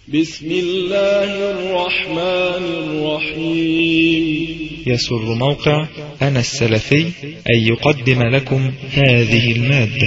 بسم الله الرحمن الرحيم يسر موقع أنا السلفي أن يقدم لكم هذه المادة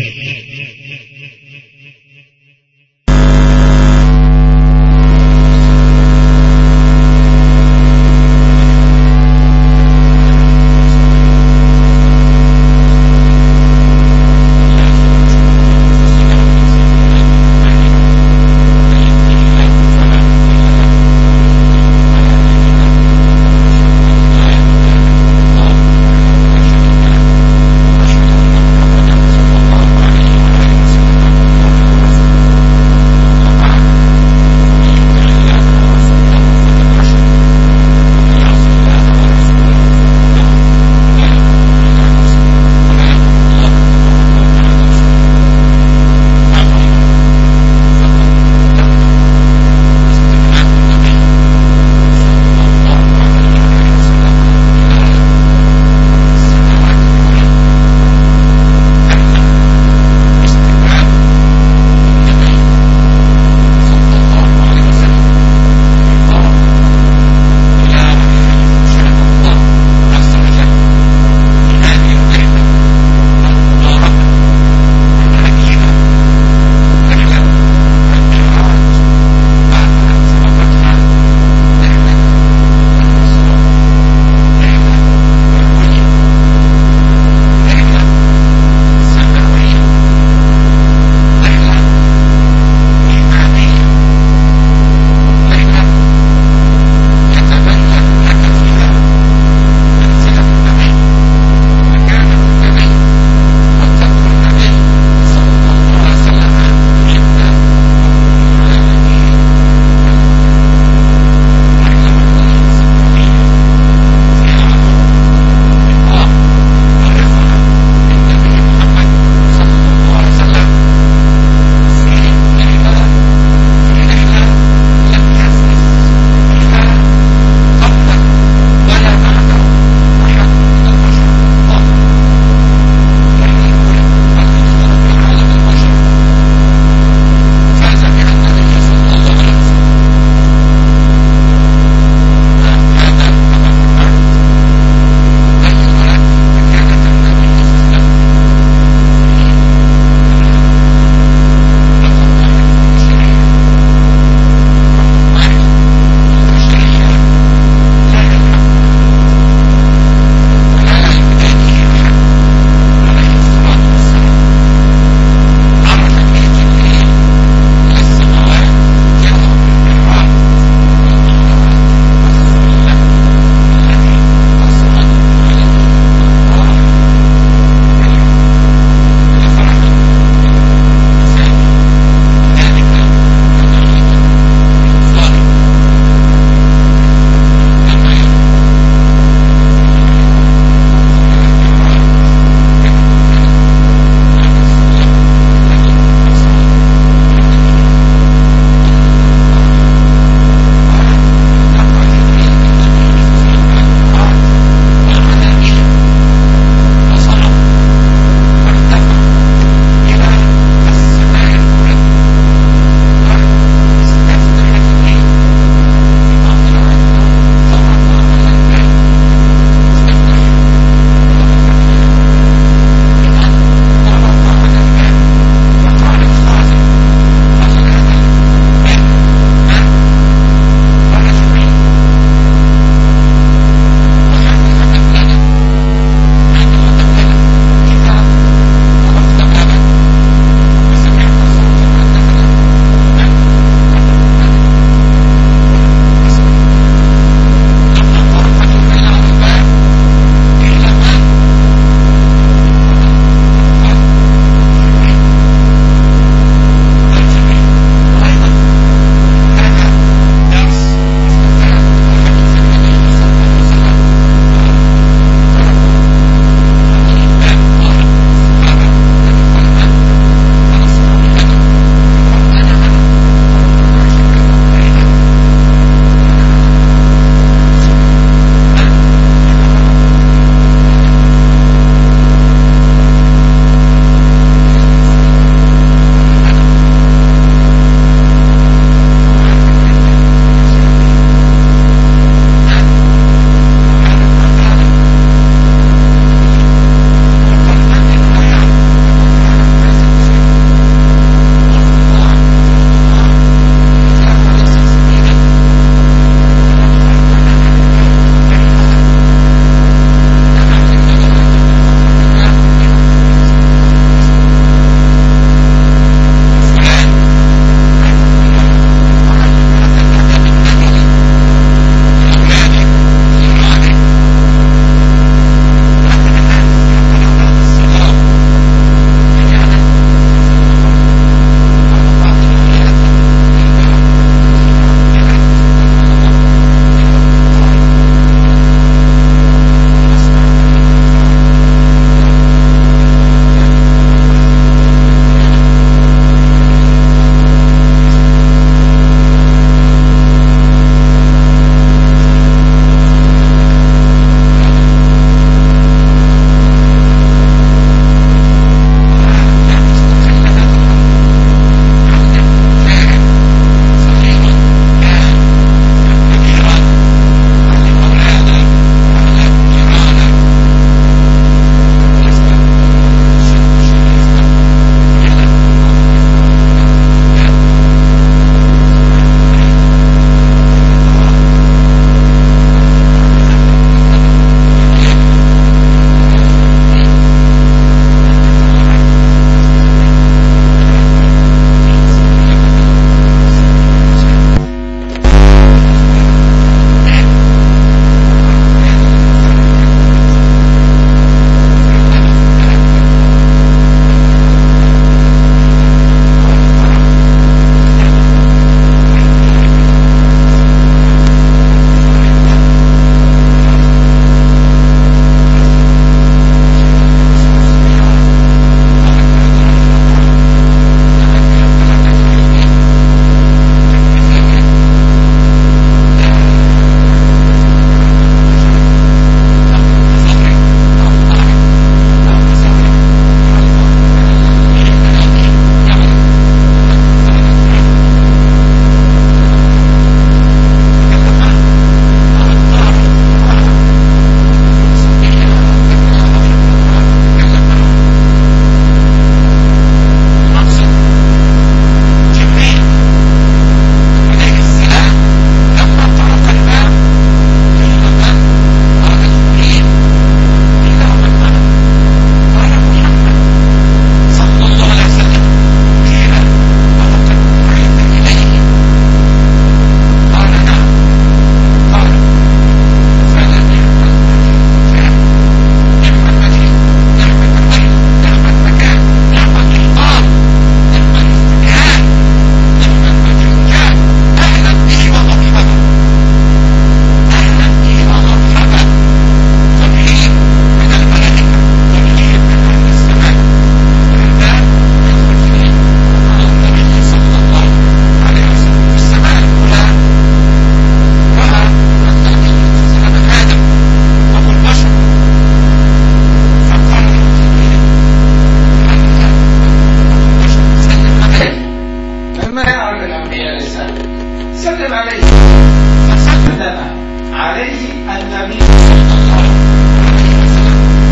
بتسلم عليه فسلم عليه النبي صلى الله عليه وسلم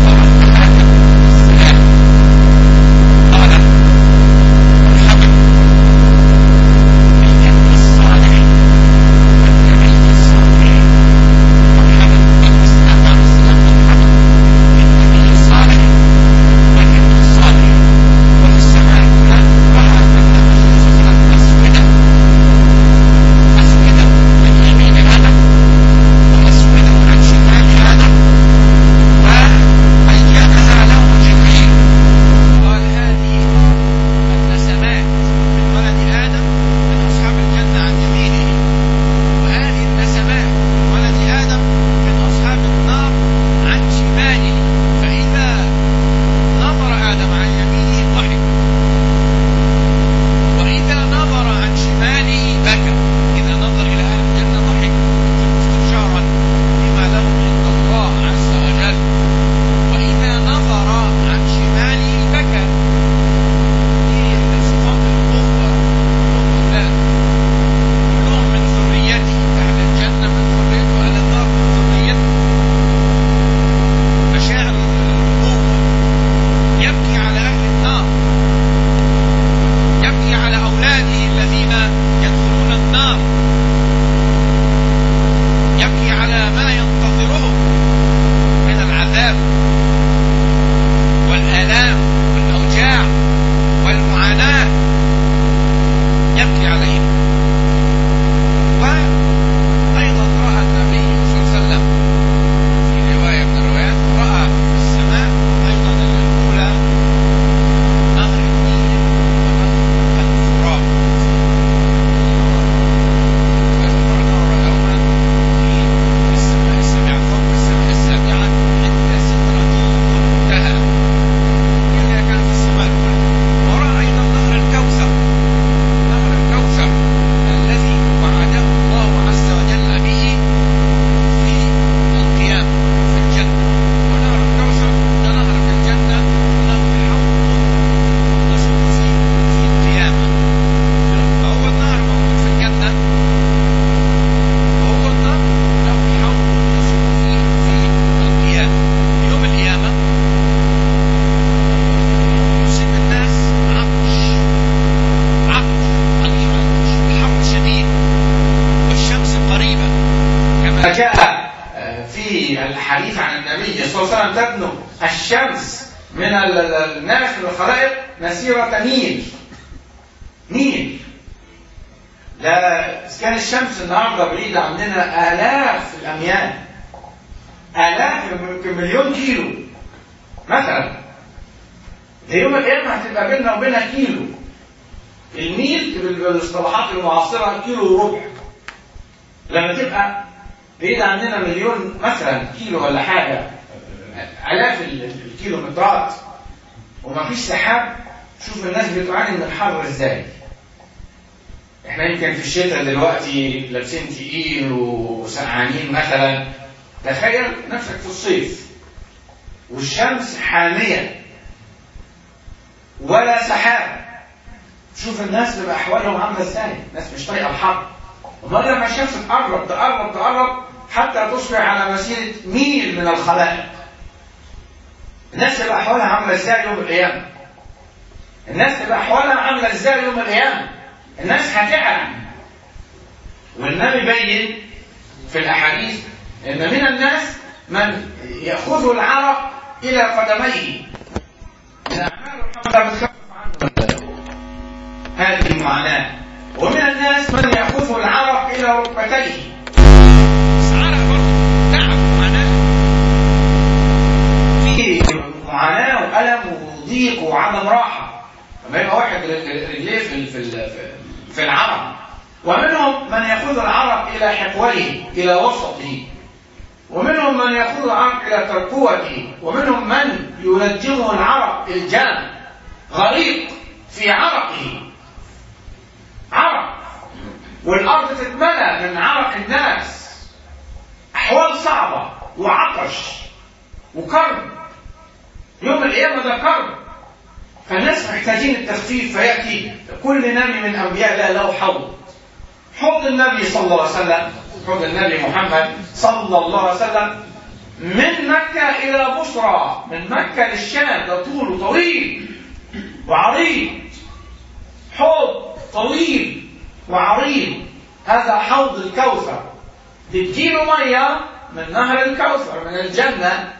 قال هذه النسمات من ولد آدم من أصحاب الجنة عن يمينه وهذه النسمات من ولد آدم من أصحاب النار عن شماله فإذا نظر آدم عن يمينه ضحك وإذا نظر عن شماله بكى إذا نظر إلى أهل الجنة ضحك استبشارا بما لهم عند الله عز وجل وإذا نظر عن شماله بكى هي من صفات الأخوة كلهم أولاد كلهم من ذريته أهل الجنة من ذريته أهل النار من ذريته مشاعر الأخوة يبكي على أهل النار يبكي على أولاده الذين يدخلون النار يبكي على ما ينتظرهم من العذاب والآلام والأوجاع والمعاناة يبكي عليهم وأيضا رأى النبي صلى الله عليه وسلم في رواية من الروايات رأى في السماء أيضا الأولى نهر النيل والفرات ويذكرنا يوما في السماء السابعة فوق السماء السابعة عند سدرة المنتهى اللي كانت في السماء الأولى ورأى أيضا نهر الكوثر نهر الكوثر الذي وعده الله عز وجل به في القيامة في الجنة ونهر الكوثر ده نهر في الجنة نهر الحوض نشوف فيه في القيامة فهو النهر موجود في الجنة وهو النهر له حوض نشوف فيه في القيامة يوم القيامة يصيب الناس عطش عطش الحر الحر شديد والشمس قريبة كما جاء في الحديث عن النبي صلى الله عليه وسلم تدنو الشمس من ال- ال- الناس من الخلائق مسيرة ميل ميل لا كان الشمس النهارده بعيدة عننا آلاف الأميال آلاف يمكن مليون كيلو مثلا ده يوم القيامة هتبقى بيننا وبينها كيلو الميل بالاصطلاحات المعاصرة كيلو وربع لما تبقى بعيد عننا مليون مثلا كيلو ولا حاجة آلاف ال- الكيلومترات ومفيش سحاب شوف الناس بتعاني من الحر ازاي احنا يمكن في الشتاء دلوقتي لابسين تقيل وسقعانين مثلا تخيل نفسك في الصيف والشمس حامية ولا سحاب شوف الناس بيبقى احوالهم عامله ازاي الناس مش طايقه الحر امال لما الشمس تقرب تقرب تقرب حتى تصبح على مسيره ميل من الخلائق الناس تبقى احوالها عامله ازاي يوم القيامه الناس تبقى احوالها عامله ازاي يوم القيامه الناس هتعلم والنبي بين في الاحاديث ان من الناس من ياخذ العرق الى قدميه من اعمال الحمد بتخفف عنه هذه المعاناة ومن الناس من يأخذ العرق إلى ركبتيه بس عرق برضه تعب ومعناه في معاناة وألم وضيق وعدم راحة لما يبقى واحد رجليه في في في العرق ومنهم من يأخذ العرق إلى حقويه إلى وسطه ومنهم من يأخذ العرق إلى ترقوته ومنهم من يلجمه العرق الجام غريق في عرقه عرق والأرض تتملى من عرق الناس أحوال صعبة وعطش وكرب يوم القيامة ده كرب فالناس محتاجين التخفيف فيأتي كل نبي من أنبياء الله له حوض حوض النبي صلى الله عليه وسلم حوض النبي محمد صلى الله عليه وسلم من مكة إلى بصرى من مكة للشام ده طوله طويل وعريض حوض طويل وعريض هذا حوض الكوثر بتجيله مية من نهر الكوثر من الجنة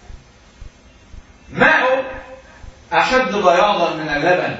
ماءه أشد بياضا من اللبن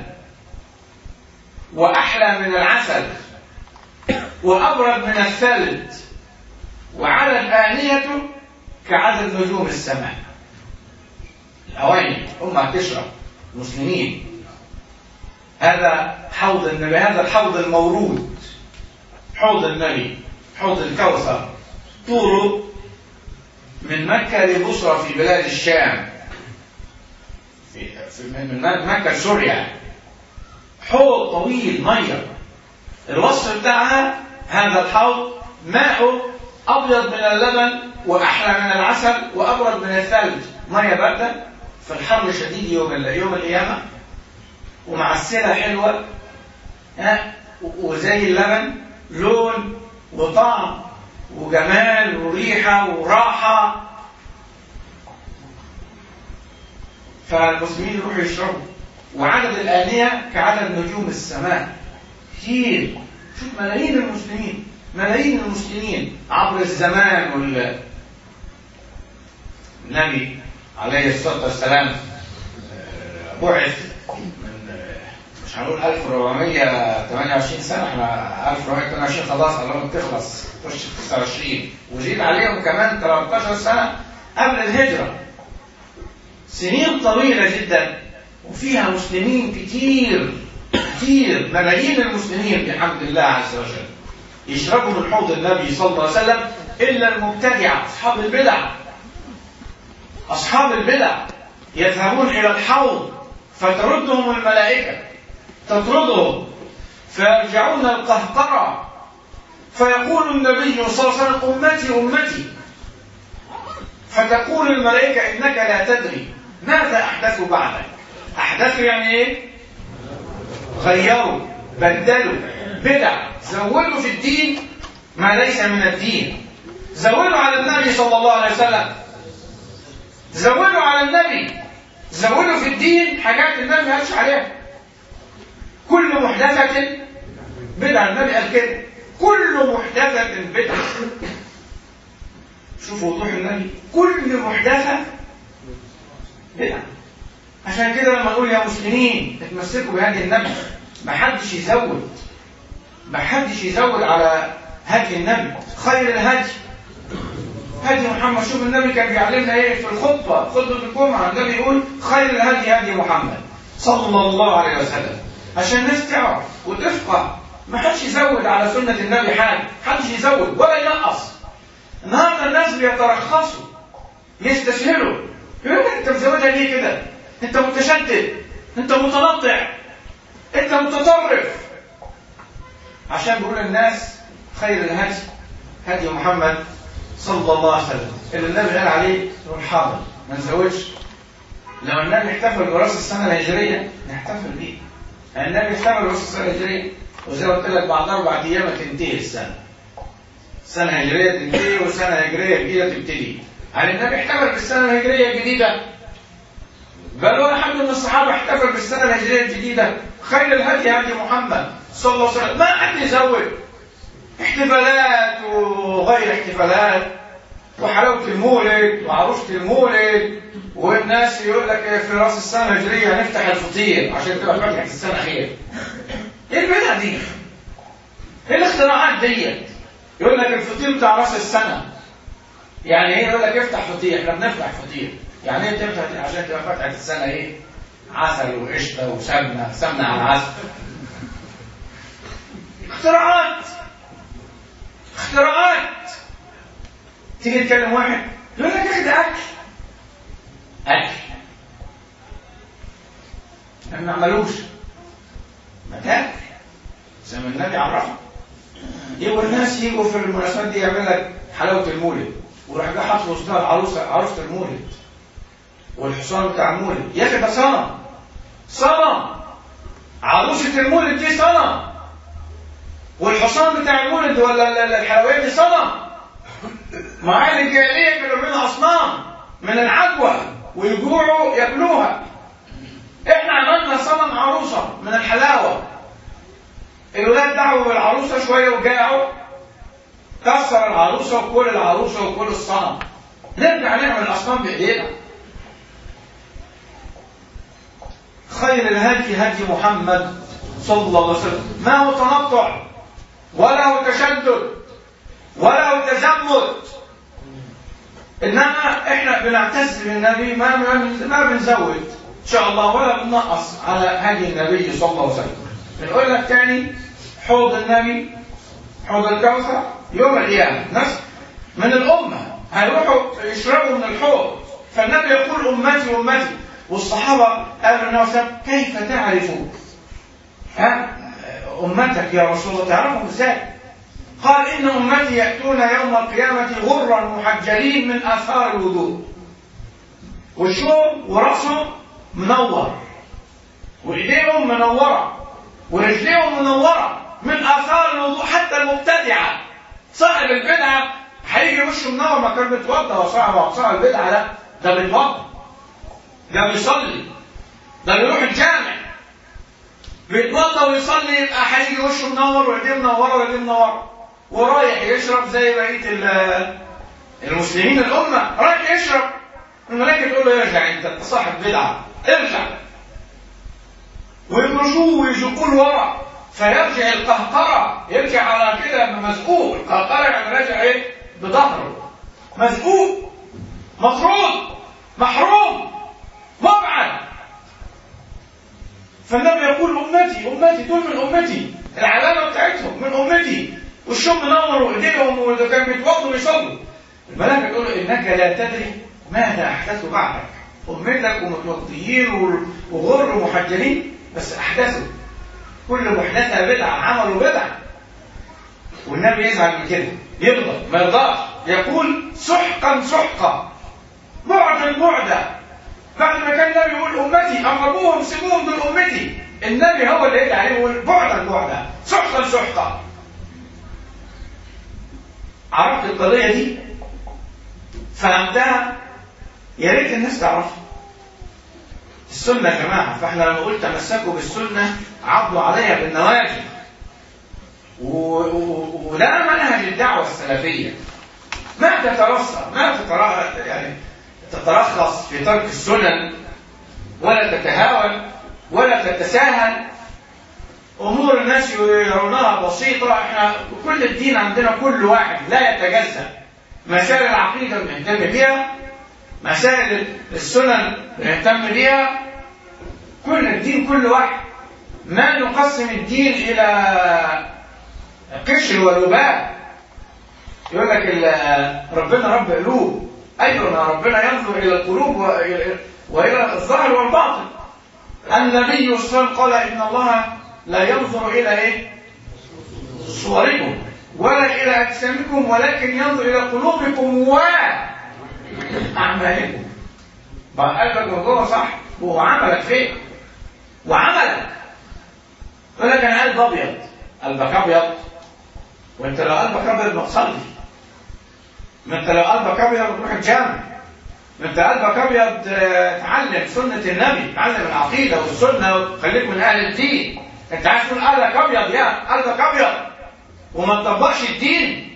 وأحلى من العسل وأبرد من الثلج وعدد آنيته كعدد نجوم السماء الأواني أمة تشرب مسلمين هذا حوض النبي هذا الحوض المورود حوض النبي حوض الكوثر طوله من مكة لبصرى في بلاد الشام في في- من من مكة لسوريا حوض طويل مية الوصف بتاعها هذا الحوض ماءه أبيض من اللبن وأحلى من العسل وأبرد من الثلج مية باردة في الحر الشديد يوم ال- يوم القيامة ومعسلة حلوة ها و- وزي اللبن لون وطعم وجمال وريحة وراحة فالمسلمين يروحوا يشربوا وعدد الآنية كعدد نجوم السماء كتير شوف ملايين المسلمين ملايين المسلمين عبر الزمان وال النبي عليه الصلاة والسلام آه، بعث من آه، مش هنقول 1428 سنة احنا 1428 خلاص قربت تخلص تخش في 29 وزيد عليهم كمان 13 سنة قبل الهجرة سنين طويلة جدا وفيها مسلمين كتير كتير ملايين المسلمين بحمد الله عز وجل يشربوا من حوض النبي صلى الله عليه وسلم إلا المبتدعة أصحاب البدع أصحاب البدع يذهبون إلى الحوض فتردهم الملائكة تطردهم فيرجعون القهقرة فيقول النبي صلى الله عليه وسلم أمتي أمتي فتقول الملائكة إنك لا تدري ماذا أحدثوا بعدك أحدثوا يعني إيه غيروا بدلوا بدع زودوا في الدين ما ليس من الدين زودوا على النبي صلى الله عليه وسلم زودوا على النبي زودوا في الدين حاجات النبي ما قالش عليها كل محدثة بدعة النبي قال كده كل محدثة بدعة شوفوا وضوح النبي كل محدثة بدعة عشان كده لما نقول يا مسلمين اتمسكوا بهدي النبي ما حدش يزود ما حدش يزود على هدي النبي خير الهدي هدي محمد شوف النبي كان بيعلمنا ايه في الخطبه خطبه الجمعه النبي يقول خير الهدي هدي محمد صلى الله عليه وسلم عشان الناس تعرف وتفقه ما حدش يزود على سنه النبي حاجه حدش يزود ولا ينقص النهارده الناس بيترخصوا يستسهلوا يقول لك انت مزودها ليه كده؟ انت متشدد انت متنطع انت متطرف عشان بيقول الناس خير الهدي هدي محمد صلى الله عليه وسلم اللي النبي قال عليه يقول حاضر ما نزودش لو النبي احتفل براس السنه الهجريه نحتفل بيه النبي احتفل براس السنه الهجريه وزي ما قلت لك بعد اربع ايام تنتهي السنه سنه هجريه تنتهي وسنه هجريه جديده تبتدي هل النبي احتفل بالسنه الهجريه الجديده بل ولا حد من الصحابه احتفل بالسنه الهجريه الجديده خير الهدي هدي محمد صلى الله عليه وسلم ما حد يزود احتفالات وغير احتفالات وحلاوة المولد وعروسة المولد والناس يقول لك في راس السنة الهجرية هنفتح الفطير عشان تبقى فتحة السنة خير. ايه البدع دي؟ ايه الاختراعات ديت؟ يقول لك الفطير بتاع راس السنة. يعني ايه يقول لك افتح فطير، احنا بنفتح فطير. يعني ايه تفتح فطير؟ عشان تبقى فتحة السنة ايه؟ عسل وقشطة وسمنة، سمنة على العسل. اختراعات اختراعات تيجي تكلم واحد يقول لك يا اخي ده اكل اكل ما عملوش ما تاكل زي ما النبي عرفنا يبقوا الناس يجوا في المناسبات دي يعمل لك حلاوه المولد ويروح جاي حاطط وسطها العروسه عروسه المولد والحصان بتاع المولد يا اخي ده صنم صنم عروسه المولد دي صنم والحصان بتاع المولد ولا ال- ال- الحلويات دي صنم معاهد الجاهليه كانوا بيعملوا اصنام من العجوه ويجوعوا ياكلوها احنا عملنا صنم عروسه من الحلاوه الولاد دعوا بالعروسه شويه وجاعوا كسر العروسه وكل العروسه وكل الصنم نرجع نعمل الاصنام بايدينا خير الهدي هدي محمد صلى الله عليه وسلم ما هو تنطع ولا هو تشدد ولا هو تزمت انما احنا بنعتز بالنبي ما ما بنزود ان شاء الله ولا بننقص على هدي النبي صلى الله عليه وسلم بنقول لك تاني حوض النبي حوض الكوثر يوم القيامه ناس من الامه هيروحوا يشربوا من الحوض فالنبي يقول امتي امتي والصحابه قالوا النبي صلى الله عليه وسلم كيف تعرف ها امتك يا رسول الله تعرفهم ازاي؟ قال إن أمتي يأتون يوم القيامة غرا محجلين من آثار الوضوء وشهم ورأسهم منور وإيديهم منورة ورجليهم منورة من آثار الوضوء حتى المبتدعة صاحب البدعة هيجي وشه منور ما كان بيتوضى وصاحب صاحب البدعة لا ده بيتوضى ده بيصلي ده بيروح الجامع بيتوضى ويصلي يبقى هيجي وشه منور وايديه منوره وايديه منوره ورايح يشرب زي بقيه ال- المسلمين الامه رايح يشرب الملائكه تقول له ارجع انت صاحب بدعه ارجع ويمرشوه ويزقوه لورا فيرجع القهقرة يرجع على كده مزقوق القهقرة يعني راجع ايه بظهره مزقوق مطرود محروم مبعد فالنبي يقول امتي امتي دول من امتي العلامه بتاعتهم من امتي والشم منور وايديهم وده كان بيتوضوا ويصلوا الملائكه تقول له انك لا تدري ماذا احدثوا بعدك امتك ومتوضيين وغر ومحجلين بس احدثوا كل محدثه بدعه عملوا بدعه والنبي يزعل من كده يغضب ما يرضاش يقول سحقا سحقا بعدا بعدا بعد ما كان النبي يقول امتي اقربوهم سيبوهم دول امتي النبي هو اللي يدعي عليهم يقول بعدا بعدا سحقا سحقا عرفت القضيه دي فهمتها يا ريت الناس تعرفها السنة يا جماعة فاحنا لما قلت تمسكوا بالسنة عضوا عليها بالنواجذ و- و- وده منهج الدعوة السلفية ما تترصد ما تتر... يعني تترخص في ترك السنن ولا تتهاون ولا تتساهل امور الناس يرونها بسيطه احنا كل الدين عندنا كل واحد لا يتجزا مسائل العقيده بنهتم بيها مسائل السنن بنهتم بيها كل الدين كل واحد ما نقسم الدين الى قشر ولباب يقول لك ال- ربنا رب قلوب ايوه ما ربنا ينظر الى القلوب وإلى- والى الظاهر والباطن النبي صلى الله عليه وسلم قال ان الله لا ينظر الى ايه صوركم ولا الى اجسامكم ولكن ينظر الى قلوبكم واعمالكم بقى قلبك من جوه صح وعملك فين وعملك يقول لك انا قلب ابيض قلبك ابيض وانت لو قلبك ابيض ما تصلي ما انت لو قلبك ابيض تروح الجامع ما انت قلبك ابيض آه، تعلم سنه النبي تعلم العقيده والسنه وخليك من اهل الدين انت عايز تقول قلبك ابيض يا قلبك ابيض وما تطبقش الدين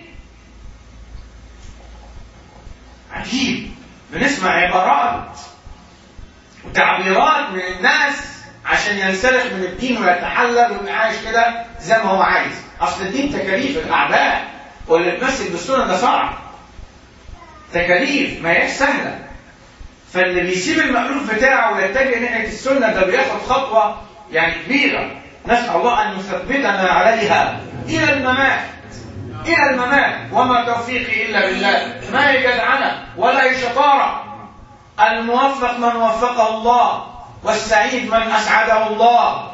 عجيب بنسمع عبارات وتعبيرات من الناس عشان ينسلخ من الدين ويتحلل ويبقى عايش كده زي ما هو عايز اصل الدين تكاليف الاعباء واللي تمسك بالسنه ده صعب تكاليف ما هياش سهله فاللي بيسيب المألوف بتاعه ويتجه ناحيه السنه ده بياخد خطوه يعني كبيره نسال الله ان يثبتنا عليها الى الممات الى الممات وما توفيقي الا بالله ما هي جدعنه ولا هي شطاره الموفق من وفقه الله والسعيد من اسعده الله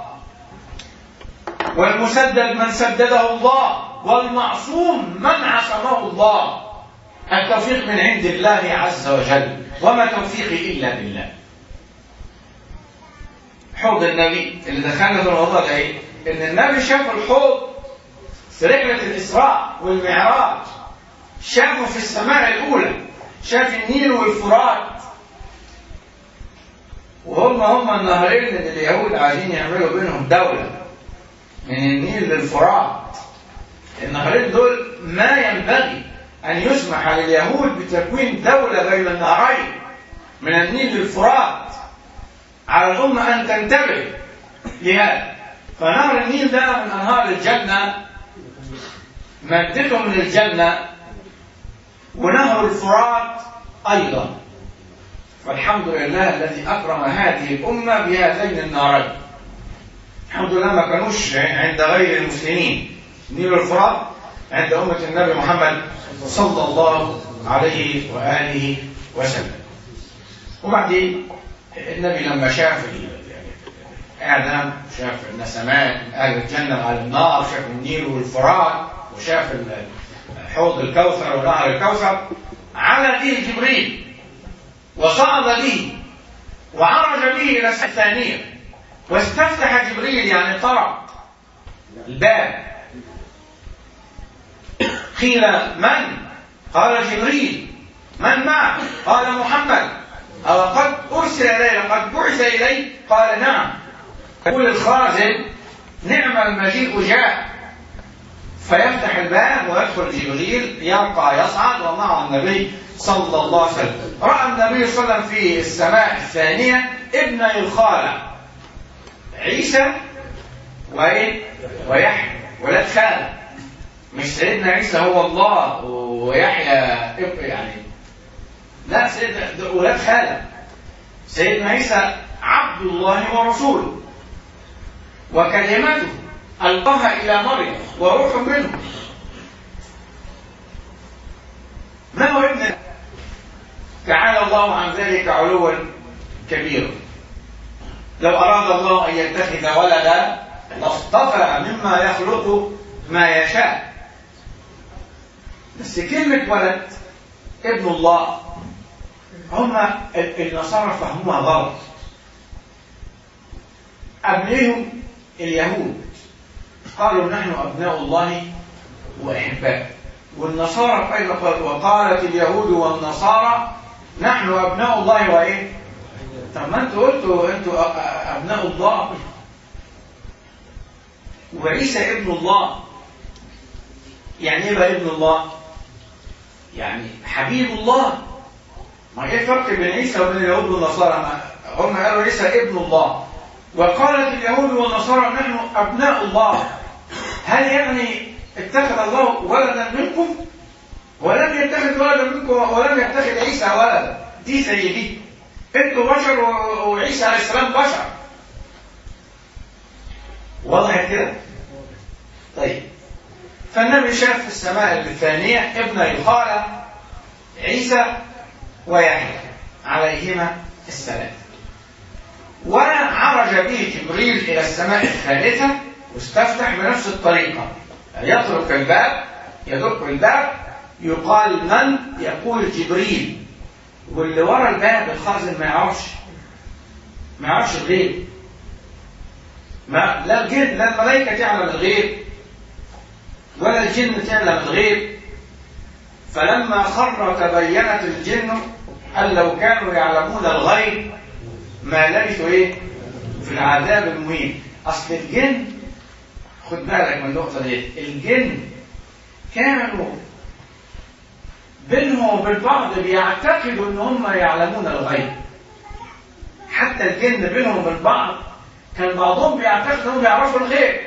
والمسدد من سدده الله والمعصوم من عصمه الله التوفيق من عند الله عز وجل وما توفيقي الا بالله حوض النبي اللي دخلنا في الموضوع ده ايه؟ ان النبي شاف الحوض في رحلة الإسراء والمعراج شافوا في السماء الأولى شاف النيل والفرات وهم هم النهرين اللي اليهود عايزين يعملوا بينهم دولة من النيل للفرات النهرين دول ما ينبغي أن يسمح لليهود بتكوين دولة بين النهرين من النيل للفرات على الأمة أن تنتبه لهذا فنهر النيل ده من أنهار الجنة مادته من الجنة ونهر الفرات أيضا فالحمد لله الذي أكرم هذه الأمة بهذين النهرين الحمد لله ما كانوش عند غير المسلمين نيل الفرات عند أمة النبي محمد صلى الله عليه وآله وسلم وبعدين النبي لما شاف آدم شاف النسمات أهل الجنة على النار شاف النيل والفرات وشاف حوض الكوثر ونهر الكوثر على به جبريل وصعد به وعرج به إلى الثانية واستفتح جبريل يعني طرق الباب قيل من؟ قال جبريل من معه؟ قال محمد أو قد أرسل إلي قد بعث إلي قال نعم يقول الخازن نعم المجيء جاء فيفتح الباب ويدخل جبريل يرقى يصعد ومعه النبي صلى الله عليه وسلم رأى النبي صلى الله عليه وسلم في السماء الثانية ابن الخالة عيسى وإيه؟ ويحيى ولاد خالة مش سيدنا عيسى هو الله ويحيى يعني لا سيدنا ولاد خالة سيدنا عيسى عبد الله ورسوله وكلمته ألقاها إلى مريم وروح منه ما هو ابن تعالى الله عن ذلك علوا كبيرا لو أراد الله أن يتخذ ولدا لاصطفى مما يخلق ما يشاء بس كلمة ولد ابن الله هم النصارى فهموها غلط قبلهم اليهود قالوا نحن أبناء الله وأحباء والنصارى أيضا قالوا وقالت اليهود والنصارى نحن أبناء الله وإيه؟ طب ما أنتوا قلتوا أنتوا أبناء الله وعيسى ابن الله يعني إيه بقى ابن الله؟ يعني حبيب الله ما ايه الفرق بين عيسى وبين اليهود والنصارى؟ هم قالوا عيسى ابن الله وقالت اليهود والنصارى نحن ابناء الله هل يعني اتخذ الله ولدا منكم ولم يتخذ ولدا منكم ولم يتخذ عيسى ولدا دي زي دي انتوا بشر وعيسى عليه السلام بشر وضحت كده طيب فالنبي شاف في السماء الثانية ابن الخالة عيسى ويحيى عليهما السلام وعرج به جبريل إلى السماء الثالثة واستفتح بنفس الطريقة يطرق الباب يدق الباب يقال من يقول جبريل واللي ورا الباب الخازن ما يعرفش ما يعرفش الغيب ما لا الجن لا الملائكة تعلم الغيب ولا الجن تعلم الغيب فلما خر تبينت الجن أن لو كانوا يعلمون الغيب ما لبثوا ايه في العذاب المهين اصل الجن خد بالك من النقطه دي الجن كانوا بينهم وبين بعض بيعتقدوا ان هم يعلمون الغيب حتى الجن بينهم وبين بعض كان بعضهم بيعتقد انهم يعرفوا الغيب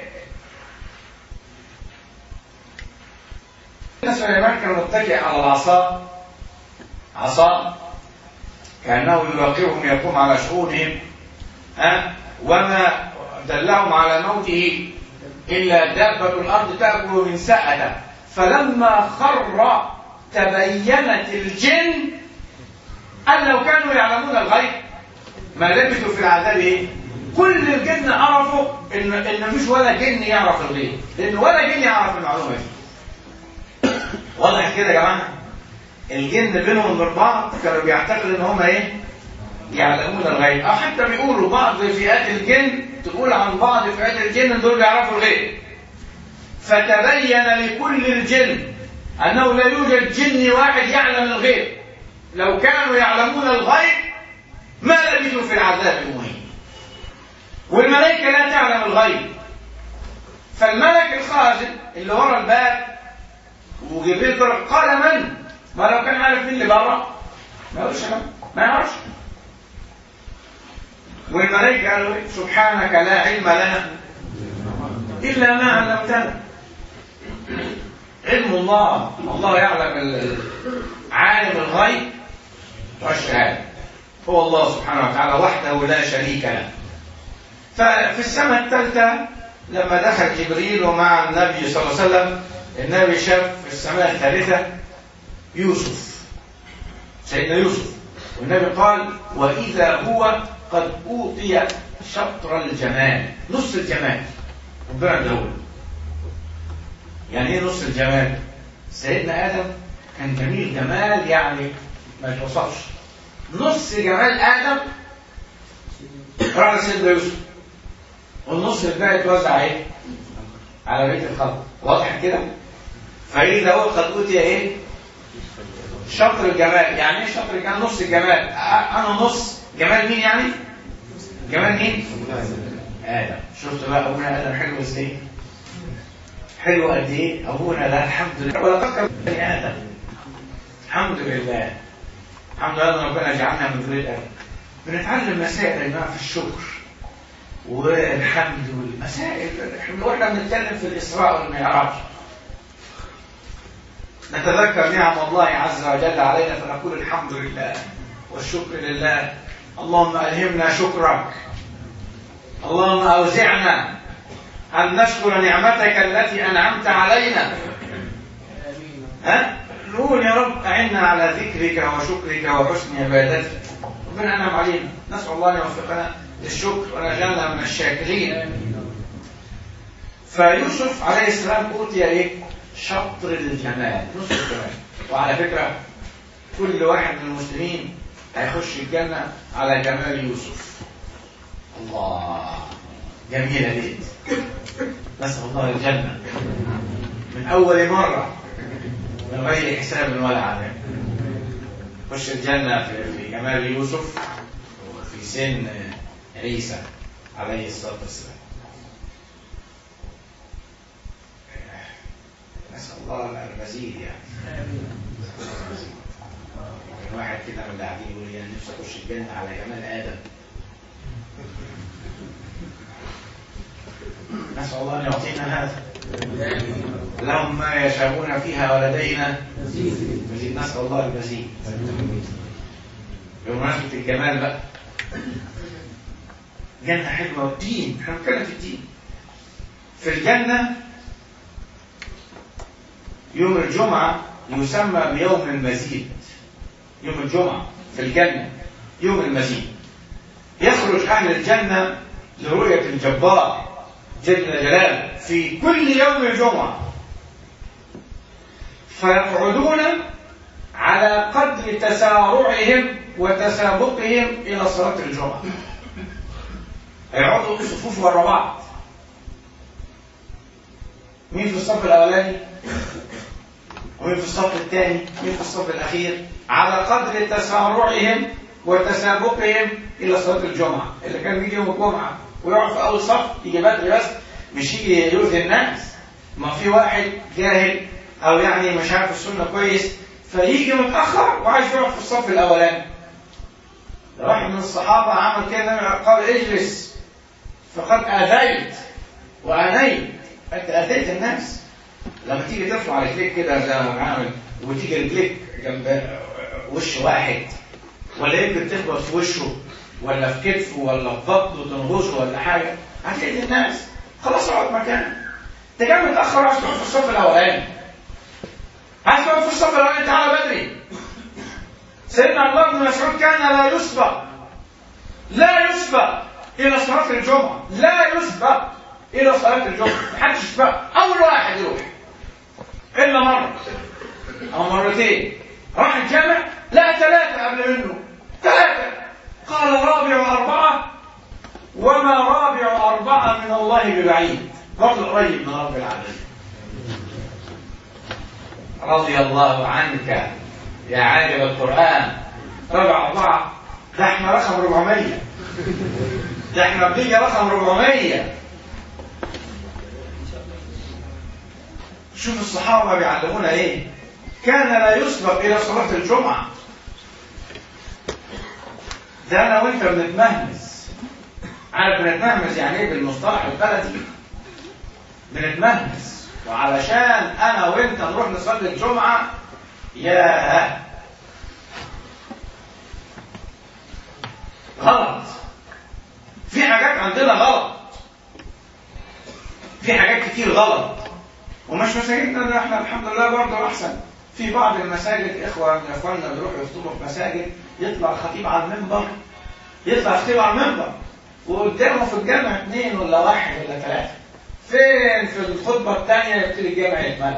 سليمان كان متكئ على العصا عصا كأنه يراقبهم يقوم على شؤونهم ها وما دلهم على موته إلا دابة الأرض تأكل من سأته فلما خر تبينت الجن أن لو كانوا يعلمون الغيب ما لبثوا في العذاب إيه؟ كل الجن عرفوا إن إن مفيش ولا جن يعرف الغيب لأن ولا جن يعرف المعلومة دي واضح كده يا جماعة الجن بينهم وبين بعض كانوا بيعتقدوا ان هم ايه يعلمون الغيب او حتى بيقولوا بعض فئات الجن تقول عن بعض فئات الجن دول بيعرفوا الغيب فتبين لكل الجن أنه لا يوجد جن واحد يعلم الغيب لو كانوا يعلمون الغيب ما لبثوا في العذاب المهين والملائكة لا تعلم الغيب فالملك الخازن اللي ورا الباب وجبريل طلع قال من؟ ما لو كان عارف مين اللي بره ما يقولش ما يعرفش والملائكة قالوا إيه؟ سبحانك لا علم لنا إلا ما علمتنا علم الله الله يعلم ال- عالم الغيب والشهادة هو الله سبحانه وتعالى وحده لا شريك له ففي السنة الثالثة لما دخل جبريل مع النبي صلى الله عليه وسلم النبي شاف في السماء الثالثة يوسف سيدنا يوسف والنبي قال وإذا هو قد أوتي شطر الجمال نص الجمال ربنا اداهوله يعني ايه نص الجمال؟ سيدنا آدم كان جميل جمال يعني ما يتوصفش نص جمال آدم راح لسيدنا يوسف والنص الباقي اتوزع ايه؟ على بيت الخلق واضح كده؟ فإذا هو قد أوتي ايه؟ شطر الجمال يعني ايه شطر الجمال؟ نص الجمال أ- أنا نص جمال مين يعني؟ جمال مين؟ آدم شفت بقى أبونا آدم حلو ازاي؟ حلو قد ايه؟ أبونا ده الحمد لله ولقد كرم بني آدم الحمد لله الحمد لله ان ربنا جعلنا من ذرية آدم بنتعلم مسائل يا جماعة في الشكر والحمد والمسائل احنا واحنا بنتكلم في الإسراء والمعراج نتذكر نعم الله عز وجل علينا فنقول الحمد لله والشكر لله اللهم ألهمنا شكرك اللهم أوزعنا أن نشكر نعمتك التي أنعمت علينا ها؟ نقول يا رب أعنا على ذكرك وشكرك وحسن عبادتك ربنا أنعم علينا نسأل الله أن يوفقنا للشكر ونجعلنا من الشاكرين فيوسف عليه السلام أوتي إيه؟ شطر الجمال نصف الجمال وعلى فكرة كل واحد من المسلمين هيخش الجنة على جمال يوسف الله جميلة دي نسأل الله الجنة من أول مرة من غير حساب ولا عذاب خش الجنة في في جمال يوسف وفي سن عيسى عليه الصلاة والسلام نسأل الله المزيد يعني كان واحد كده من اللي قاعدين يقول يعني نفسي اخش الجنة على جمال آدم نسأل الله أن يعطينا هذا لهم ما يشاءون فيها ولدينا مزيد نسأل الله المزيد بمناسبة الجمال بقى جنة حلوة والدين احنا بنتكلم في الدين في الجنة يوم الجمعة يسمى بيوم المزيد يوم الجمعة في الجنة يوم المزيد يخرج أهل الجنة لرؤية الجبار جل جلاله في كل يوم الجمعة فيقعدون على قدر تسارعهم وتسابقهم إلى صلاة الجمعة يقعدوا صفوف ورا بعض مين في الصف الأولاني ومين في الصف الثاني مين في الصف الأخير على قدر تسارعهم وتسابقهم إلى صلاة الجمعة اللي كان بيجي يوم الجمعة ويقعد في أول صف يجي بدري بس مش يجي يؤذي الناس ما في واحد جاهل أو يعني مش عارف السنة كويس فيجي متأخر وعايز يقعد في الصف الأولاني ده واحد من الصحابة عمل كده قال اجلس فقد آذيت وأنيت أنت أذيت الناس لما تيجي ترفع رجليك كده زي ما بعمل وتيجي رجليك جنب وش واحد ولا يمكن تخبط في وشه ولا في كتفه ولا في بطنه تنغصه ولا حاجه هتلاقي الناس خلاص اقعد مكانك انت جاي متاخر عايز تقعد في الصف الاولاني عايز تقعد في الصف الاولاني تعالى بدري سيدنا عبد الله بن مسعود كان لا يسبق لا يسبق الى صلاه الجمعه لا يسبق الى صلاه الجمعه محدش يسبق اول واحد يروح الا مره او مرتين راح الجامع لا ثلاثه قبل منه ثلاثه قال رابع اربعه وما رابع اربعه من الله ببعيد برضه قريب من رب العالمين رضي الله عنك يا عالم القرآن ربع أربعة ده احنا رقم 400 ده احنا بنيجي رقم 400 شوف الصحابة بيعلمونا ايه كان لا يسبق إلى صلاة الجمعة ده أنا وأنت بنتمهمس عارف بنتمهمس يعني إيه بالمصطلح البلدي بنتمهمس وعلشان أنا وأنت نروح نصلي الجمعة ياه غلط في حاجات عندنا غلط في حاجات كتير غلط ومش مساجدنا ده احنا الحمد لله برضه احسن في بعض المساجد اخوه من اخواننا بيروحوا يخطبوا في مساجد يطلع خطيب على المنبر يطلع خطيب على المنبر وقدامه في الجامع اثنين ولا واحد ولا ثلاثه فين في الخطبه الثانيه يبتدي الجامع يتملى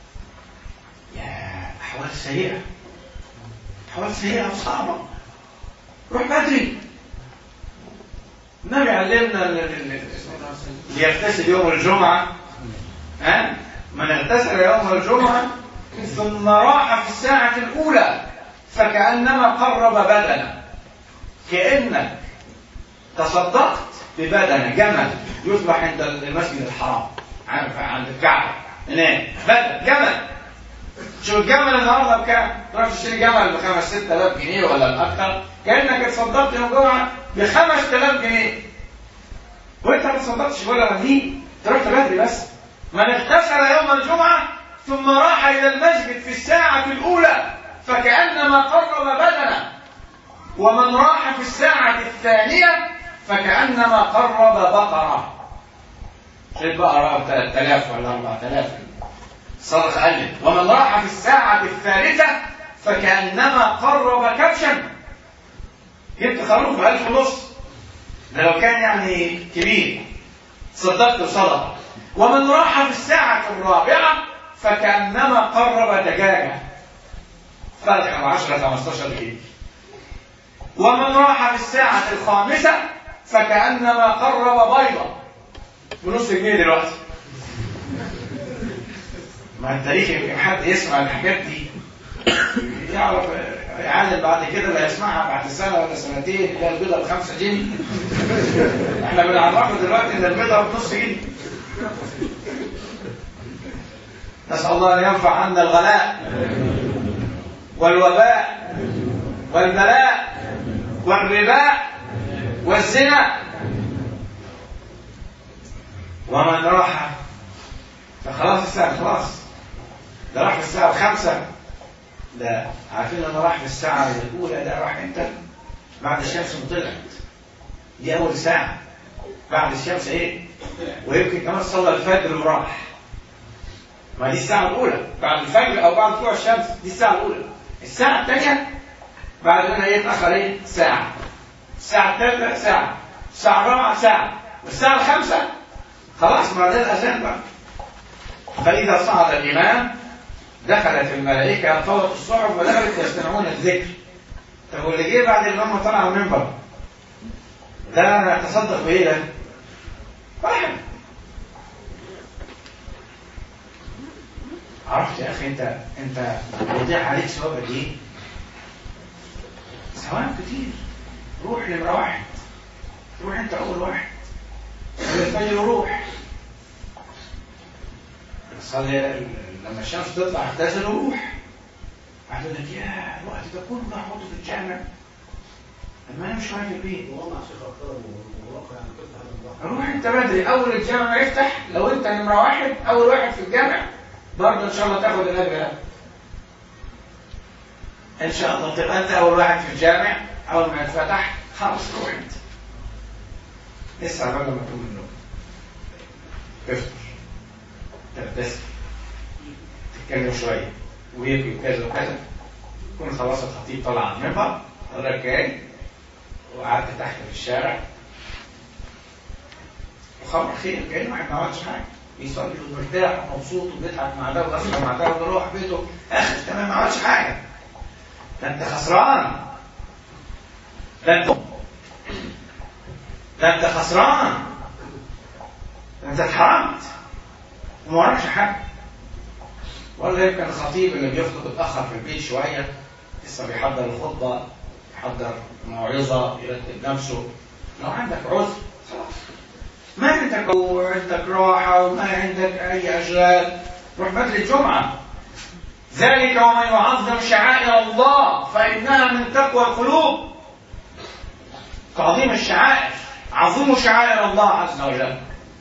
يا احوال سيئه احوال سيئه وصعبه روح بدري النبي علمنا ال- ال- ال- اللي يغتسل يوم الجمعه ها من اغتسل يوم الجمعة ثم راح في الساعة الأولى فكأنما قرب بدنه كأنك تصدقت ببدنه جمل يذبح عند المسجد الحرام عارف عند الكعبة هناك بدن جمل شو الجمل النهارده بكام؟ تروح تشتري جمل ب 5 6000 جنيه ولا بأكثر كأنك اتصدقت يوم الجمعة ب 5000 جنيه وانت ما تصدقتش ولا مدين تروح بدري بس من اغتسل يوم الجمعة ثم راح إلى المسجد في الساعة الأولى فكأنما قرب بدنه ومن راح في الساعة الثانية فكأنما قرب بقرة شيء بقرة ب 3000 ولا 4000 صدق قلت ومن راح في الساعة الثالثة فكأنما قرب كبشا جبت خروف ب 1000 ونص ده لو كان يعني كبير صدقت صدقه ومن راح في الساعة الرابعة فكأنما قرب دجاجة فرق 10 15 جنيه ومن راح في الساعة الخامسة فكأنما قرب بيضة بنص جنيه دلوقتي ما التاريخ يمكن حد يسمع الحاجات دي يعرف يعلم بعد كده اللي هيسمعها بعد سنة ولا سنتين اللي هي البيضة بخمسة جنيه احنا بنعرفه دلوقتي ان البيضة بنص جنيه نسأل الله أن ينفع عنا الغلاء والوباء والبلاء والرباء والزنا ومن راح فخلاص الساعة خلاص ده راح في الساعة الخامسة ده عارفين انه راح في الساعة الأولى ده راح امتى؟ بعد الشمس ما طلعت دي أول ساعة بعد الشمس إيه؟ ويمكن كمان صلى الفجر وراح ما دي الساعة الأولى بعد الفجر أو بعد طلوع الشمس دي الساعة الأولى الساعة الثانية بعد منها إيه اتأخر إيه؟ ساعة الساعة الثالثة ساعة الساعة الرابعة ساعة والساعة الخامسة خلاص ما ده الأذان بقى فإذا صعد الإمام دخلت الملائكة فوق الصحف ودخلت يستمعون الذكر طب واللي جه بعد الإمام وطلع على المنبر ده أنا أتصدق بإيه ده؟ واحد عرفت يا اخي انت انت يضيع عليك ثواب قد ايه؟ ثواب كتير روح نمرة واحد روح انت اول واحد قبل الفجر روح صلي لما الشمس تطلع اعتزل وروح بعد لك يا الوقت ده كله هحطه في الجامع لما انا مش معايا في البيت روح انت بدري اول الجامع يفتح لو انت نمرة واحد اول واحد في الجامع برضه ان شاء الله تاخد الاجر ده ان شاء الله تبقى انت اول واحد في الجامع اول ما يتفتح خلاص روح انت لسه قبل ما تقوم من النوم تفطر تغتسل تتكلم شويه ويبكي وكذا وكذا يكون خلاص الخطيب طلع على المنبر حضرتك جاي وقعدت تحت في الشارع وخبر خير كأنه واحد ما عملش حاجه بيصلي ومرتاح ومبسوط وبيضحك مع ده ويضحك مع ده ويروح بيته اخر تمام ما عملش حاجه ده انت خسران ده انت ده انت خسران ده انت اتحرمت وما وراكش حاجه ولا يمكن الخطيب اللي بيخطب اتأخر في البيت شوية لسه بيحضر الخطبة يحضر موعظة يرتب نفسه لو عندك عذر خلاص ما عندك وعندك راحة وما عندك أي أشغال روح بدري الجمعة ذلك ومن يعظم شعائر الله فإنها من تقوى القلوب تعظيم الشعائر عظموا شعائر الله عز وجل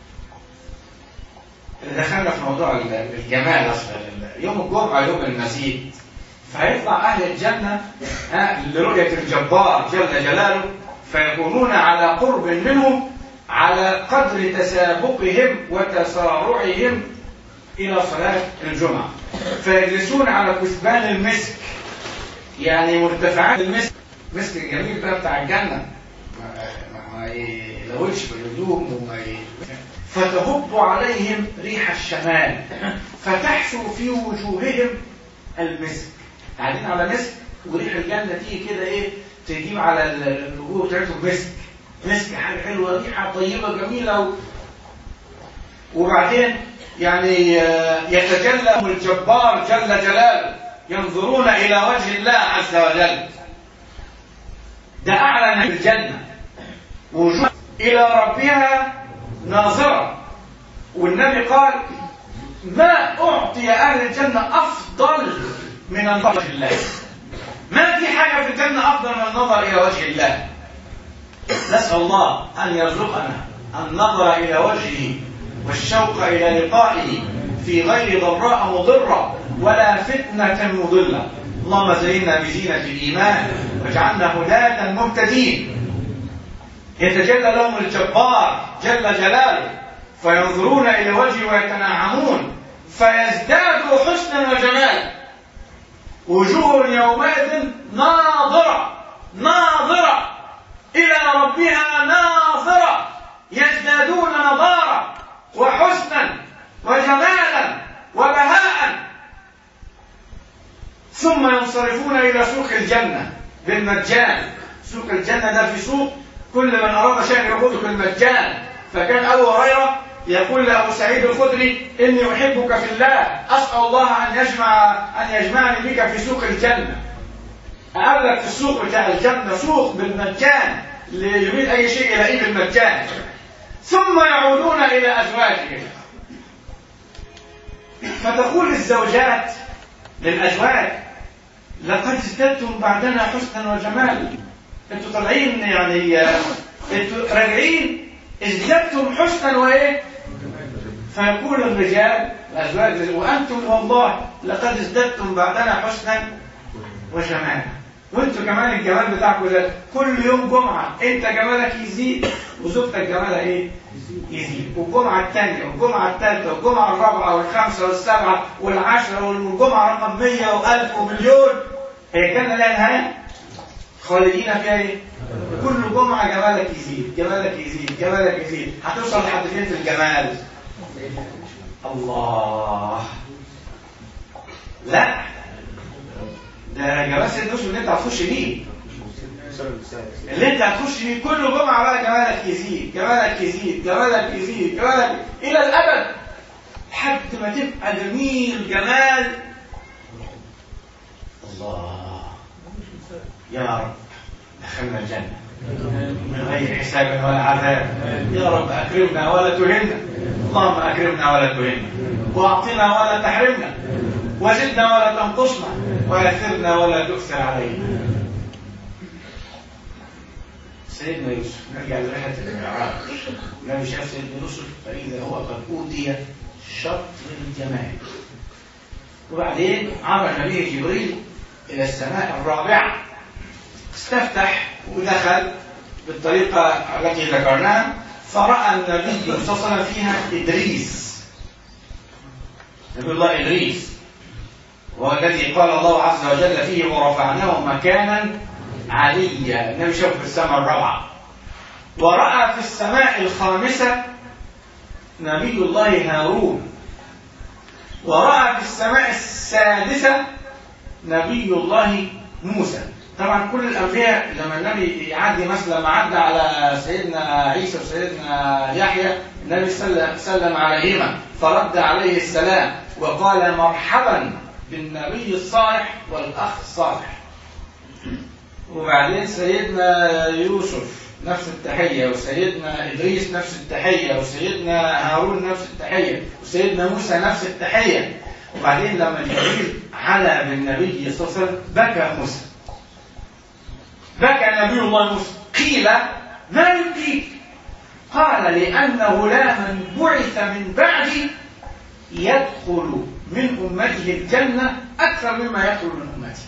دخلنا في موضوع الجمال اصلا يوم الجمعه يوم المزيد فيطلع اهل الجنه ها لرؤيه الجبار جل جلاله فيكونون على قرب منه على قدر تسابقهم وتسارعهم الى صلاه الجمعه فيجلسون على كثبان المسك يعني مرتفعات المسك مسك الجميل بقى بتاع الجنه ما, ما يلوش بالهدوم وما ي... فتهب عليهم ريح الشمال فتحشو في وجوههم المسك قاعدين على مسك وريح الجنه تيجي كده ايه تجيب على الوجوه بتاعتهم مسك مسك حاجه حلوه ريحه طيبه جميله و... وبعدين يعني يتجلى الجبار جل جلاله ينظرون الى وجه الله عز وجل ده اعلى عن الجنه وجوه الى ربها ناظرة والنبي قال ما أعطي أهل الجنة أفضل من النظر إلى الله ما في حاجة في الجنة أفضل من النظر إلى وجه الله نسأل الله أن يرزقنا النظر إلى وجهه والشوق إلى لقائه في غير ضراء مضرة ولا فتنة مضلة اللهم زينا بزينة الإيمان واجعلنا هداة مهتدين يتجلى لهم الجبار جل جلاله فينظرون إلى وجهه ويتنعمون فيزدادوا حسنا وجمالا وجوه يومئذ ناظرة ناظرة إلى ربها ناظرة يزدادون نضارة وحسنا وجمالا وبهاء ثم ينصرفون إلى سوق الجنة بالمجان سوق الجنة ده في سوق كل من أراد شيئا يأخذه بالمجان فكان أبو هريرة يقول لأبو سعيد الخدري إني أحبك في الله أسأل الله أن يجمع أن يجمعني بك في سوق الجنة أقابلك في السوق بتاع الجنة سوق بالمجان اللي يريد أي شيء يلاقيه بالمجان ثم يعودون إلى أزواجهم فتقول الزوجات للأزواج لقد ازددتم بعدنا حسنا وجمالا انتوا طالعين يعني انتوا راجعين ازددتم حسنا وايه فيقول الرجال الازواج وانتم والله لقد ازددتم بعدنا حسنا وجمالا وانتوا كمان الجمال بتاعكم ده كل يوم جمعه انت جمالك يزيد وزوجتك جمالها ايه؟ يزيد والجمعه الثانيه والجمعه الثالثه والجمعه الرابعه والخامسه والسابعه والعشره والجمعه رقم 100 و1000 ومليون هي الجنه لها نهايه؟ خالدين فيها ايه؟ كل جمعة جمالك يزيد جمالك يزيد جمالك يزيد هتوصل لحد فين في الجمال؟ الله لا ده جمال سيدنا يوسف اللي انت هتخش بيه اللي انت هتخش بيه كل جمعة بقى جمالك يزيد جمالك يزيد جمالك يزيد جمالك إلى الأبد لحد ما تبقى جميل جمال الله يا رب دخلنا الجنة من غير حساب ولا عذاب يا رب أكرمنا ولا تهنا اللهم أكرمنا ولا تهنا وأعطنا ولا تحرمنا وزدنا ولا تنقصنا ويسرنا ولا تؤثر علينا سيدنا يوسف نرجع لرحلة المعراج لما شاف سيدنا يوسف فإذا هو قد أوتي شطر الجمال وبعدين عرج به جبريل إلى السماء الرابعة استفتح ودخل بالطريقة التي ذكرناها فرأى النبي صلى الله عليه وسلم فيها إدريس نبي الله إدريس وهو الذي قال الله عز وجل فيه ورفعناه مكانا عليا النبي شاف في السماء الرابعة ورأى في السماء الخامسة نبي الله هارون ورأى في السماء السادسة نبي الله موسى طبعا كل الانبياء لما النبي يعدي مثلا لما عدى على سيدنا عيسى وسيدنا يحيى النبي سلم عليهما فرد عليه السلام وقال مرحبا بالنبي الصالح والأخ الصالح وبعدين سيدنا يوسف نفس التحية وسيدنا إدريس نفس التحية وسيدنا هارون نفس التحية وسيدنا موسى نفس التحية وبعدين لما جبريل على بالنبي صلى الله عليه وسلم بكى موسى بكى نبي الله موسى قيل ما يبكيك قال لأن غلاما بعث من بعدي يدخل من أمته الجنة أكثر مما يدخل من أمتي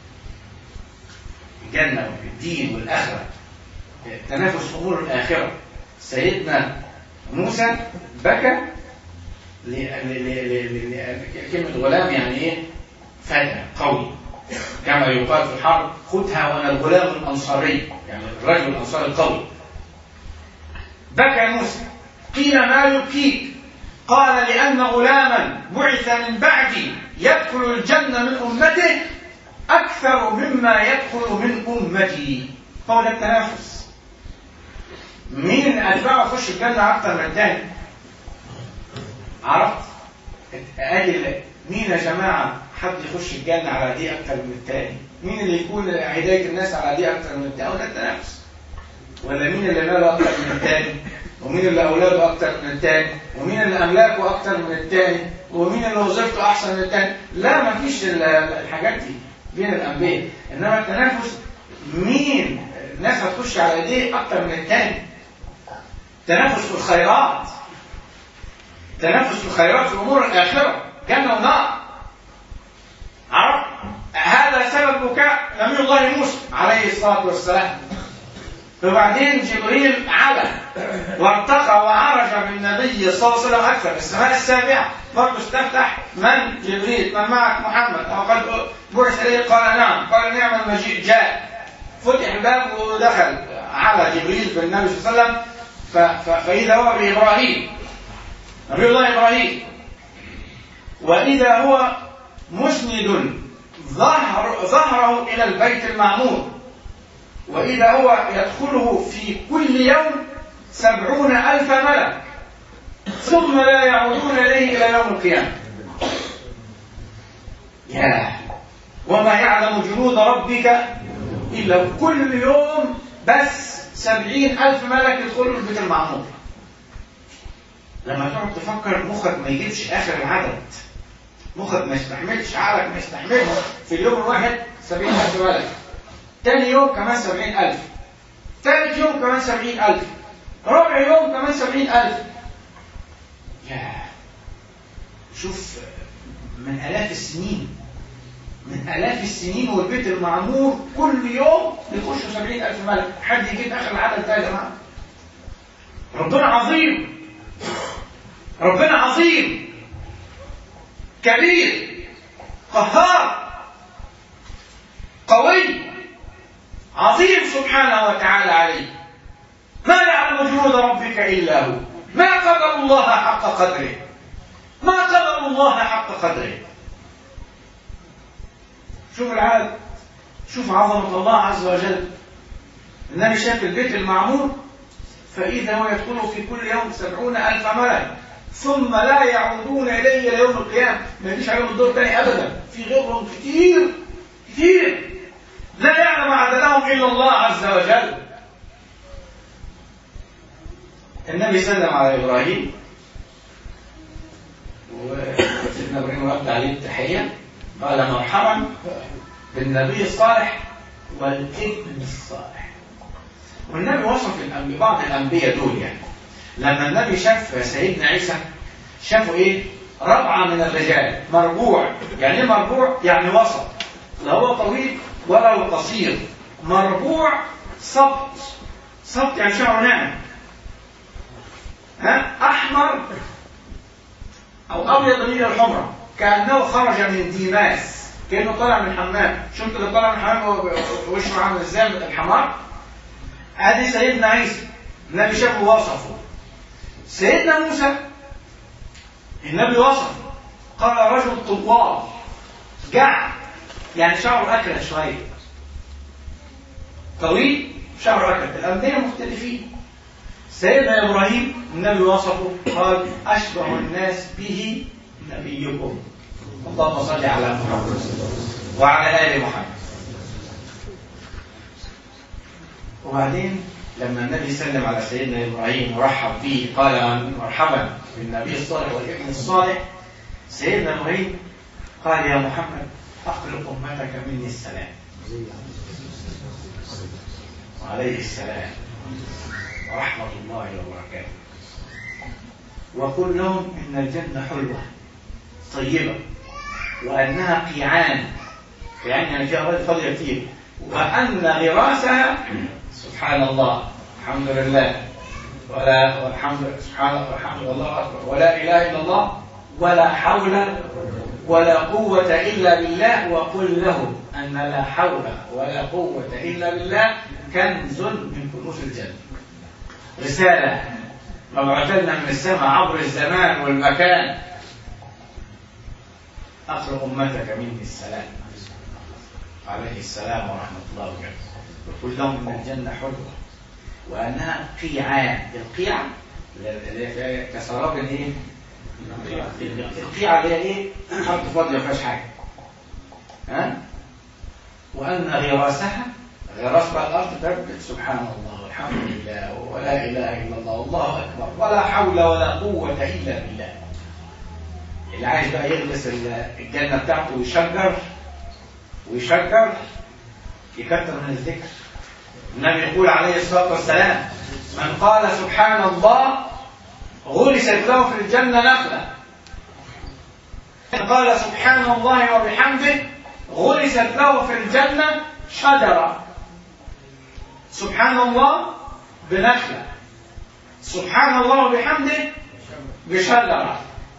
الجنة والدين والآخرة تنافس أمور الآخرة سيدنا موسى بكى ل- ل- ل- ل- ل- كلمة غلام يعني إيه؟ فتى قوي كما يقال في الحرب خذها وأنا الغلام الأنصاري يعني الرجل الأنصاري القوي بكى موسى قيل ما يبكيك قال لأن غلاما بعث من بعدي يدخل الجنة من أمته أكثر مما يدخل من أمتي هو ده التنافس مين أتباعه يخش الجنة أكثر من الثاني عرفت؟ أدي مين يا جماعة حد يخش الجنة على دي أكثر من الثاني مين اللي يكون هداية الناس على دي أكثر من الثاني هو ده التنافس ولا مين اللي ماله أكثر من الثاني ومين اللي أولاده أكثر من الثاني ومين اللي أملاكه أكثر من الثاني ومين اللي وظيفته أحسن من الثاني لا ما فيش ال- الحاجات دي بين الأنبياء إنما التنافس مين الناس هتخش على ايديه أكثر من الثاني تنافس في الخيرات تنافس في الخيرات في أمور الآخرة جنة ونار عرفت هذا سبب بكاء نبي الله موسى عليه الصلاة والسلام وبعدين جبريل على وارتقى وعرج بالنبي صلى الله عليه وسلم اكثر السماء السابعه برضه استفتح من جبريل من معك محمد او قد بعث اليه قال نعم قال نعم المجيء جاء فتح الباب ودخل على جبريل بالنبي صلى الله عليه وسلم ف- ف- فاذا هو بابراهيم نبي الله ابراهيم واذا هو مسند ظهر ظهره الى البيت المعمور وإذا هو يدخله في كل يوم سبعون ألف ملك ثم لا يعودون إليه إلى يوم القيامة يا وما يعلم جنود ربك إلا هو. كل يوم بس سبعين ألف ملك يدخلوا البيت المعمور لما تقعد تفكر مخك ما يجيبش آخر العدد مخك ما يستحملش عقلك ما يستحملش في اليوم الواحد سبعين ألف ملك تاني يوم كمان سبعين ألف ثالث يوم كمان سبعين ألف رابع يوم كمان سبعين ألف يا شوف من آلاف السنين من آلاف السنين والبيت المعمور كل يوم بيخشوا سبعين ألف ملك حد يجيب آخر العدد ده يا جماعة ربنا عظيم ربنا عظيم كبير قهار قوي عظيم سبحانه وتعالى عليه ما يعلم جنود ربك إلا هو ما قدر الله حق قدره ما قدر الله حق قدره شوف العدد شوف عظمة الله عز وجل النبي شاف البيت المعمور فإذا هو يدخل في كل يوم سبعون ألف ملك ثم لا يعودون إليه إلى يوم القيامة ما يجيش عليهم الدور تاني أبدا في غيرهم كتير كتير لا يعلم عددهم إلا الله عز وجل النبي سلم على إبراهيم وسيدنا إبراهيم رد عليه التحية قال مرحبا بالنبي الصالح والابن الصالح والنبي وصف الأنبياء بعض الأنبياء دول يعني لما النبي شاف سيدنا عيسى شافوا إيه؟ ربعة من الرجال مربوع يعني إيه مربوع؟ يعني وسط لا هو طويل ولا هو قصير مربوع سبط سبط يعني شعره ناعم ها أحمر أو أبيض من الحمرة كأنه خرج من ديماس كأنه طالع من الحمام شفت اللي طالع من الحمام وشه عامل ازاي من الحمار ادي سيدنا عيسى النبي شافه وصفه سيدنا موسى النبي وصفه قال رجل طوال جعد يعني شعره أكل شوية طويل شعره أكل الأنبياء مختلفين سيدنا إبراهيم النبي وصفه قال أشبه الناس به نبيكم اللهم صل على محمد وعلى ال محمد وبعدين لما النبي سلم على سيدنا ابراهيم ورحب به قال مرحبا بالنبي الصالح والابن الصالح سيدنا ابراهيم قال يا محمد اقرب امتك مني السلام وعليه السلام ورحمه الله وبركاته وقل لهم ان الجنه حلوه طيبه وانها قيعان يعني فيها غير فضل كتير وان غراسها سبحان الله الحمد لله ولا والحمد سبحان الله والحمد لله اكبر ولا اله الا الله ولا حول ولا قوة إلا بالله وقل لهم أن لا حول ولا قوة إلا بالله كنز من كنوز الجنة رسالة مبعوثة لنا من السماء عبر الزمان والمكان أخر أمتك مني السلام عليه السلام ورحمة الله وبركاته وقل لهم ان الجنه حلوه وانها قيعان القيع اللي هي كسراب الايه؟ القيعه اللي هي ايه؟ ارض فاضيه ما فيهاش حاجه ها؟ وان غراسها غراس بقى الارض تبت سبحان الله والحمد لله ولا اله الا الله والله اكبر ولا حول ولا قوه الا بالله اللي عايز بقى يغرس الجنه بتاعته ويشجر ويشجر يكثر من الذكر النبي يقول عليه الصلاة والسلام من قال سبحان الله غرست له في الجنة نخلة من قال سبحان الله وبحمده غرست له في الجنة شجرة سبحان الله بنخلة سبحان الله وبحمده بشجرة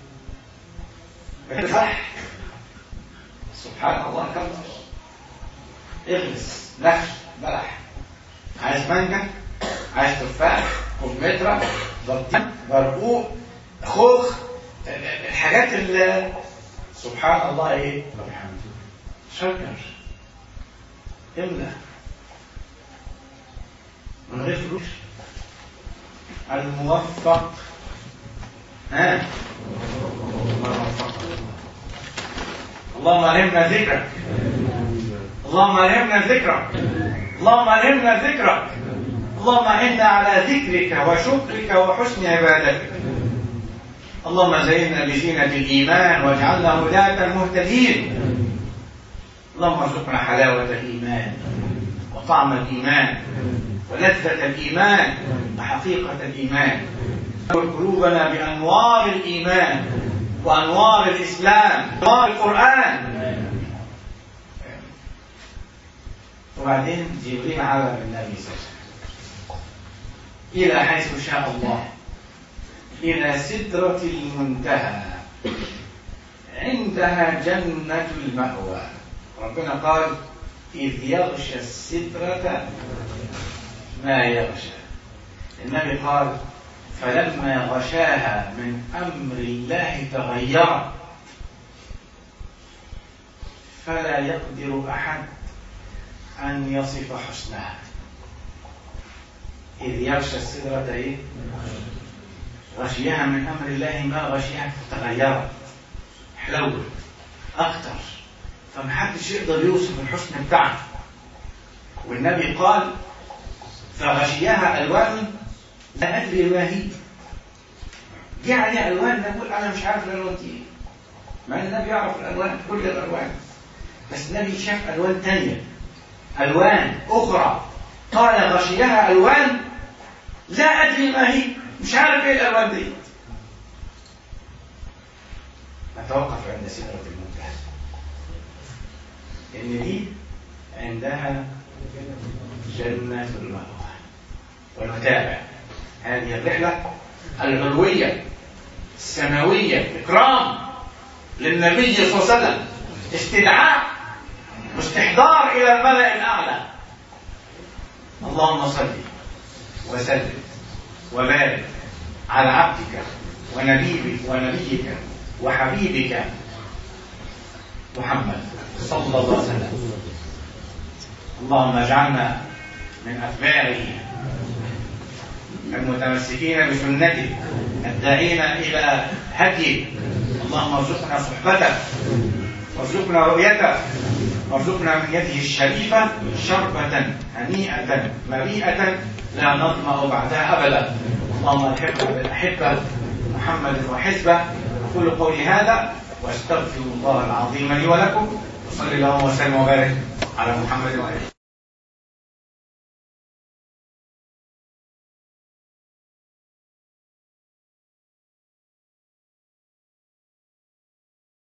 صح سبحان الله كبر اغرس نخل بلح عايز مانجا عايز تفاح كمثرى بطيخ برقوق خوخ الحاجات اللي سبحان الله ايه وبحمده شجر املا من غير فلوس الموفق ها اللهم علمنا ذكرك اللهم علمنا ذكرك اللهم علمنا ذكرك اللهم اعنا على ذكرك وشكرك وحسن عبادتك اللهم زينا بزينة الإيمان واجعلنا هداة مهتدين اللهم ارزقنا حلاوة الإيمان وطعم الإيمان ولذة الإيمان وحقيقة الإيمان قلوبنا بأنوار الإيمان وأنوار الإسلام وأنوار القرآن وبعدين جبريل على النبي صلى الله عليه وسلم إلى حيث شاء الله إلى سدرة المنتهى عندها جنة المأوى ربنا قال إذ يغشى السدرة ما يغشى النبي قال فلما غشاها من أمر الله تغيرت فلا يقدر أحد أن يصف حسنها إذ يغشى السدرة إيه؟ غشيها من أمر الله ما غشيها فتغيرت حلوت أكتر فمحدش يقدر يوصف الحسن بتاعها والنبي قال فغشيها ألوان لا أدري ما هي جه عليها ألوان نقول أنا مش عارف الألوان دي إيه مع أن النبي يعرف الألوان كل الألوان بس النبي شاف ألوان تانية ألوان أخرى قال غشيها ألوان لا أدري ما هي مش عارف إيه الألوان دي نتوقف عند سدرة المنتهى إن دي عندها جنة المأوى ونتابع هذه الرحلة العلوية السماوية إكرام للنبي صلى الله عليه وسلم استدعاء واستحضار إلى الملأ الأعلى اللهم صل وسلم وبارك على عبدك ونبيك ونبيك وحبيبك محمد صلى الله عليه وسلم اللهم اجعلنا من أتباعه المتمسكين بسنته الداعين إلى هديه اللهم ارزقنا صحبته وارزقنا رؤيته وارزقنا من يده الشريفة شربة هنيئة مريئة لا نظمأ بعدها أبدا اللهم الحقنا بالأحبة محمد وحزبه أقول قولي هذا واستغفر الله العظيم لي ولكم وصلي اللهم وسلم وبارك على محمد وآله